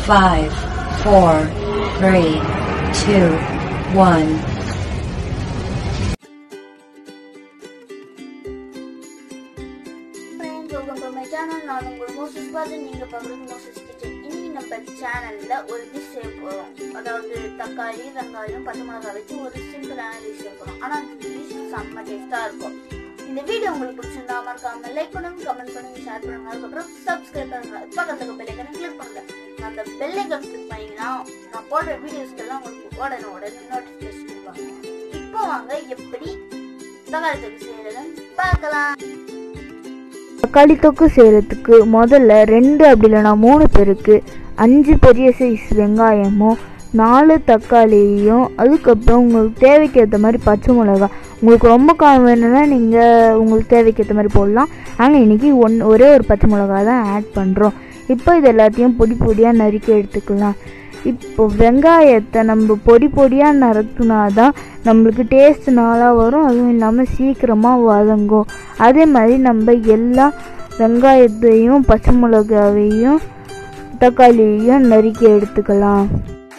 Five, four, three, two, one. Friends welcome to my channel நான் உங்கள் Moses பார்த்து நீங்கள் பார்க்குறது மோசஸ் கிச்சன் இன்னைக்கு நம்ம சேனலில் ஒரு டிஷ் செய்ய போகிறோம் அதாவது தக்காளி வெங்காயம் பச்சை மிளகாய் வச்சு ஒரு சிம்பிளான டிஷ் செய்ய போகிறோம் ஆனால் அந்த டிஷ் செம்ம டேஸ்ட்டாக இருக்கும் இந்த வீடியோ உங்களுக்கு பிடிச்சிருந்தா மறக்காம லைக் பண்ணுங்க கமெண்ட் பண்ணுங்க ஷேர் பண்ணுங்க அதுக்கப்புறம் சப்ஸ்கிரைப் பண்ணுங்க பக்கத்துக்கு பெல் ஐக்கனை கிளிக் பண்ணுங்க அந்த பெல் ஐக்கன் கிளிக் பண்ணீங்கன்னா நான் போடுற வீடியோஸ்க்கெல்லாம் உங்களுக்கு உடனே உடனே நோட்டிஃபிகேஷன் வருவாங்க இப்போ வாங்க எப்படி தக்காளி தொக்கு செய்யறதுன்னு பார்க்கலாம் தக்காளி தொக்கு செய்கிறதுக்கு முதல்ல ரெண்டு அப்படி இல்லைனா மூணு பேருக்கு அஞ்சு பெரிய சைஸ் வெங்காயமும் நாலு தக்காளியும் அதுக்கப்புறம் உங்களுக்கு தேவைக்கு ஏற்ற மாதிரி பச்சை மிளகா உங்களுக்கு ரொம்ப காரம் வேணும்னா நீங்கள் உங்களுக்கு தேவைக்கு ஏற்ற மாதிரி போடலாம் நாங்கள் இன்றைக்கி ஒன் ஒரே ஒரு பச்சை மிளகா தான் ஆட் பண்ணுறோம் இப்போ இது எல்லாத்தையும் பொடி பொடியாக நறுக்கி எடுத்துக்கலாம் இப்போ வெங்காயத்தை நம்ம பொடி பொடியாக நறுக்குனா தான் நம்மளுக்கு டேஸ்ட் நல்லா வரும் அதுவும் இல்லாமல் சீக்கிரமாக வதங்கும் அதே மாதிரி நம்ம எல்லா வெங்காயத்தையும் பச்சை மிளகாவையும் தக்காளியையும் நறுக்கி எடுத்துக்கலாம்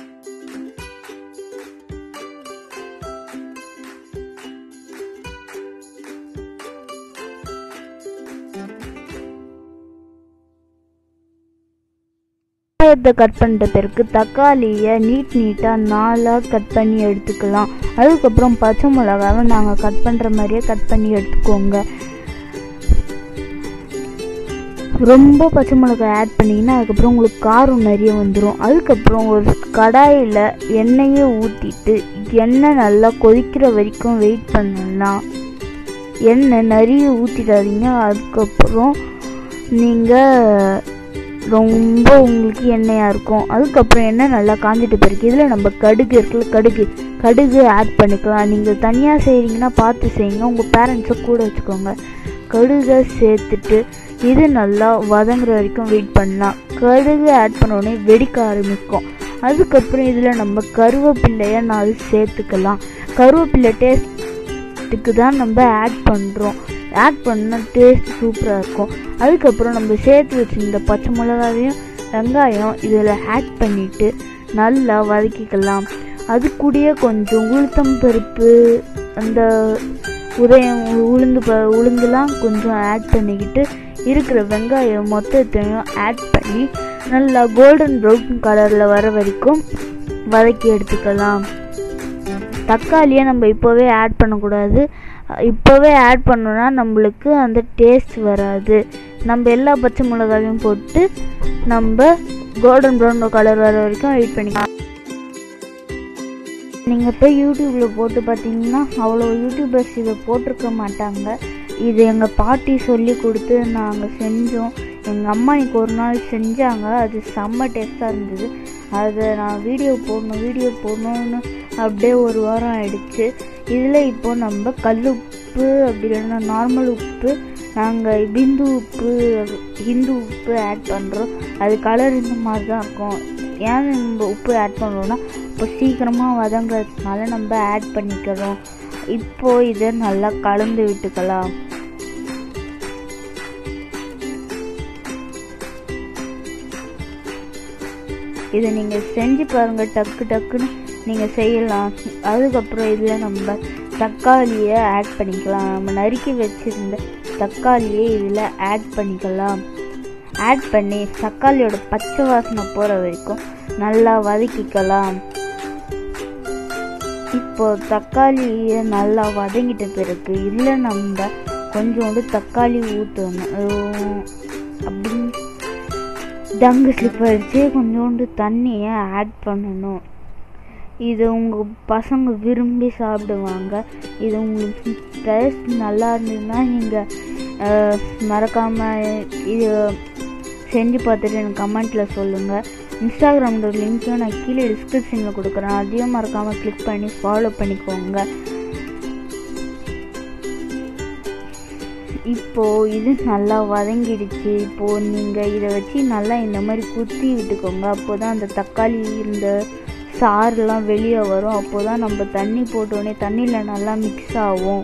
வெங்காயத்தை கட் பண்ணிட்ட பிறகு தக்காளியை நீட் நீட்டாக நாலாக கட் பண்ணி எடுத்துக்கலாம் அதுக்கப்புறம் பச்சை மிளகாவை நாங்கள் கட் பண்ணுற மாதிரியே கட் பண்ணி எடுத்துக்கோங்க ரொம்ப பச்சை மிளகாய் ஆட் பண்ணிங்கன்னா அதுக்கப்புறம் உங்களுக்கு காரம் நிறைய வந்துடும் அதுக்கப்புறம் ஒரு கடாயில் எண்ணெயை ஊற்றிட்டு எண்ணெய் நல்லா கொதிக்கிற வரைக்கும் வெயிட் பண்ணலாம் எண்ணெய் நிறைய ஊற்றிடாதீங்க அதுக்கப்புறம் நீங்கள் ரொம்ப உங்களுக்கு எண்ணெயாக இருக்கும் அதுக்கப்புறம் எண்ணெய் நல்லா காஞ்சிட்டு பிறகு இதில் நம்ம கடுகு இருக்குல்ல கடுகு கடுகு ஆட் பண்ணிக்கலாம் நீங்கள் தனியாக செய்கிறீங்கன்னா பார்த்து செய்யுங்க உங்கள் பேரண்ட்ஸை கூட வச்சுக்கோங்க கடுகை சேர்த்துட்டு இது நல்லா வதங்குற வரைக்கும் வெயிட் பண்ணலாம் கடுகு ஆட் பண்ண உடனே வெடிக்க ஆரம்பிக்கும் அதுக்கப்புறம் இதில் நம்ம கருவேப்பிள்ளையை நாலு சேர்த்துக்கலாம் கருவேப்பிள்ளை டேஸ்ட்டுக்கு தான் நம்ம ஆட் பண்ணுறோம் ஆட் பண்ணால் டேஸ்ட் சூப்பராக இருக்கும் அதுக்கப்புறம் நம்ம சேர்த்து வச்சுருந்த பச்சை மிளகாவையும் வெங்காயம் இதில் ஆட் பண்ணிவிட்டு நல்லா வதக்கிக்கலாம் அது கூடயே கொஞ்சம் உளுத்தம் பருப்பு அந்த உதயம் உளுந்து ப உளுந்துலாம் கொஞ்சம் ஆட் பண்ணிக்கிட்டு இருக்கிற வெங்காயம் மொத்தத்தையும் ஆட் பண்ணி நல்லா கோல்டன் ப்ரௌன் கலரில் வர வரைக்கும் வதக்கி எடுத்துக்கலாம் தக்காளியை நம்ம இப்போவே ஆட் பண்ணக்கூடாது இப்போவே ஆட் பண்ணோன்னா நம்மளுக்கு அந்த டேஸ்ட் வராது நம்ம எல்லா பச்சை மிளகாயும் போட்டு நம்ம கோல்டன் ப்ரௌன் கலர் வர வரைக்கும் வெயிட் பண்ணிக்கலாம் நீங்கள் போய் யூடியூப்பில் போட்டு பார்த்தீங்கன்னா அவ்வளோ யூடியூபர்ஸ் இதை போட்டிருக்க மாட்டாங்க இது எங்கள் பாட்டி சொல்லி கொடுத்து நாங்கள் செஞ்சோம் எங்கள் அம்மா இன்னைக்கு ஒரு நாள் செஞ்சாங்க அது செம்ம டேஸ்ட்டாக இருந்தது அதை நான் வீடியோ போடணும் வீடியோ போடணும்னு அப்படியே ஒரு வாரம் ஆயிடுச்சு இதில் இப்போ நம்ம கல் உப்பு அப்படி இல்லைன்னா நார்மல் உப்பு நாங்கள் பிந்து உப்பு ஹிந்து உப்பு ஆட் பண்ணுறோம் அது கலர் இந்த மாதிரி தான் இருக்கும் ஏன் நம்ம உப்பு ஆட் பண்ணுறோன்னா இப்போ சீக்கிரமாக வதங்கிறதுனால நம்ம ஆட் பண்ணிக்கிறோம் இப்போ இதை நல்லா கலந்து விட்டுக்கலாம் இதை நீங்கள் செஞ்சு பாருங்கள் டக்கு டக்குன்னு நீங்கள் செய்யலாம் அதுக்கப்புறம் இதில் நம்ம தக்காளியை ஆட் பண்ணிக்கலாம் நம்ம நறுக்கி வச்சுருந்த தக்காளியை இதில் ஆட் பண்ணிக்கலாம் ஆட் பண்ணி தக்காளியோட பச்சை வாசனை போகிற வரைக்கும் நல்லா வதக்கிக்கலாம் இப்போ தக்காளியை நல்லா வதங்கிட்ட பிறகு இதில் நம்ம கொஞ்சோண்டு தக்காளி ஊற்றணும் அப்படின்னு டங்கு ஸ்லிப் அடித்து கொஞ்சோண்டு தண்ணியை ஆட் பண்ணணும் இது உங்கள் பசங்க விரும்பி சாப்பிடுவாங்க இது உங்களுக்கு டேஸ்ட் நல்லா இருந்ததுன்னா நீங்கள் மறக்காமல் இது செஞ்சு பார்த்துட்டு எனக்கு கமெண்ட்டில் சொல்லுங்கள் இன்ஸ்டாகிராமோட லிங்க்கையும் நான் கீழே டிஸ்கிரிப்ஷனில் கொடுக்குறேன் அதையும் மறக்காமல் கிளிக் பண்ணி ஃபாலோ பண்ணிக்கோங்க இப்போது இது நல்லா வதங்கிடுச்சு இப்போது நீங்கள் இதை வச்சு நல்லா இந்த மாதிரி குத்தி விட்டுக்கோங்க அப்போ தான் அந்த தக்காளி இந்த சாறுலாம் வெளியே வரும் அப்போ தான் நம்ம தண்ணி போட்டோடனே தண்ணியில் நல்லா மிக்ஸ் ஆகும்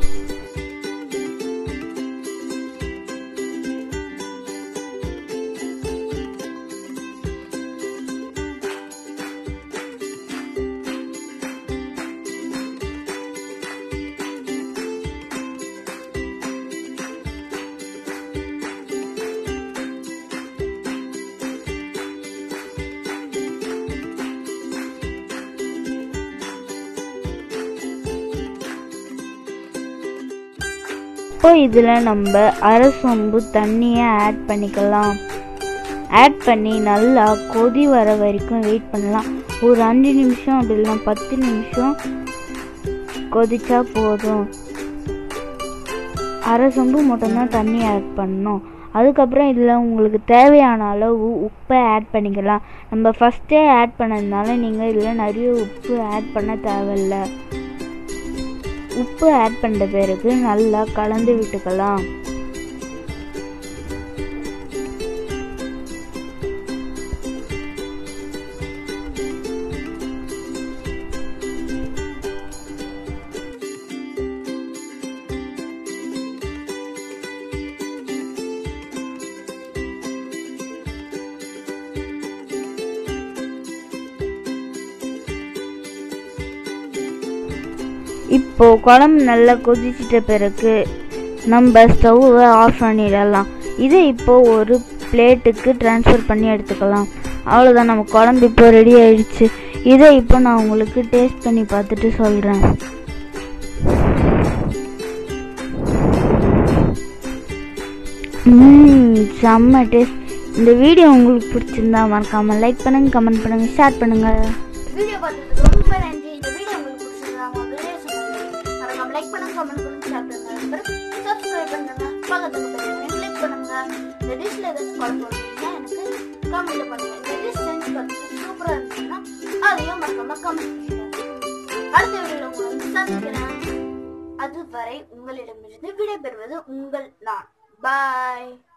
இப்போ இதில் நம்ம அரை சொம்பு தண்ணியை ஆட் பண்ணிக்கலாம் ஆட் பண்ணி நல்லா கொதி வர வரைக்கும் வெயிட் பண்ணலாம் ஒரு அஞ்சு நிமிஷம் அப்படி இல்லைனா பத்து நிமிஷம் கொதிச்சா போதும் அரை சொம்பு மட்டும்தான் தண்ணி ஆட் பண்ணணும் அதுக்கப்புறம் இதில் உங்களுக்கு தேவையான அளவு உப்பை ஆட் பண்ணிக்கலாம் நம்ம ஃபஸ்ட்டே ஆட் பண்ணதுனால நீங்கள் இதில் நிறைய உப்பு ஆட் பண்ண தேவையில்ல உப்பு ஆட் பண்ண பிறகு நல்லா கலந்து விட்டுக்கலாம் இப்போ குழம்பு நல்லா கொதிச்சிட்ட பிறகு நம்ம ஸ்டவ்வை ஆஃப் பண்ணிடலாம் இதை இப்போ ஒரு பிளேட்டுக்கு ட்ரான்ஸ்ஃபர் பண்ணி எடுத்துக்கலாம் அவ்வளோதான் நம்ம குழம்பு இப்போ ரெடி ஆயிடுச்சு இதை இப்போ நான் உங்களுக்கு டேஸ்ட் பண்ணி பார்த்துட்டு சொல்கிறேன் ம் செம்ம டேஸ்ட் இந்த வீடியோ உங்களுக்கு பிடிச்சிருந்தா மறக்காமல் லைக் பண்ணுங்கள் கமெண்ட் பண்ணுங்கள் ஷேர் பண்ணுங்கள் வீடியோ பார்த்ததுக்கு ரொம்ப நன்றி இந்த வீடியோ உங்களுக்கு பிடிச்சிருந்தா உங்க வீடியோ சொல்லுங்க மறக்காம லைக் பண்ணுங்க கமெண்ட் பண்ணுங்க ஷேர் பண்ணுங்க சப்ஸ்கிரைப் பண்ணுங்க பக்கத்துல பெல் கிளிக் பண்ணுங்க இந்த டிஷ்ல ஏதாச்சும் குழம்பு வந்தீங்கன்னா எனக்கு கமெண்ட் பண்ணுங்க இந்த டிஷ் செஞ்சு பார்த்துட்டு சூப்பரா இருந்துச்சுன்னா அதையும் மறக்காம கமெண்ட் பண்ணுங்க அடுத்த வீடியோல உங்களை வந்து சந்திக்கிறேன் அதுவரை உங்களிடமிருந்து விடைபெறுவது உங்கள் நான் பாய்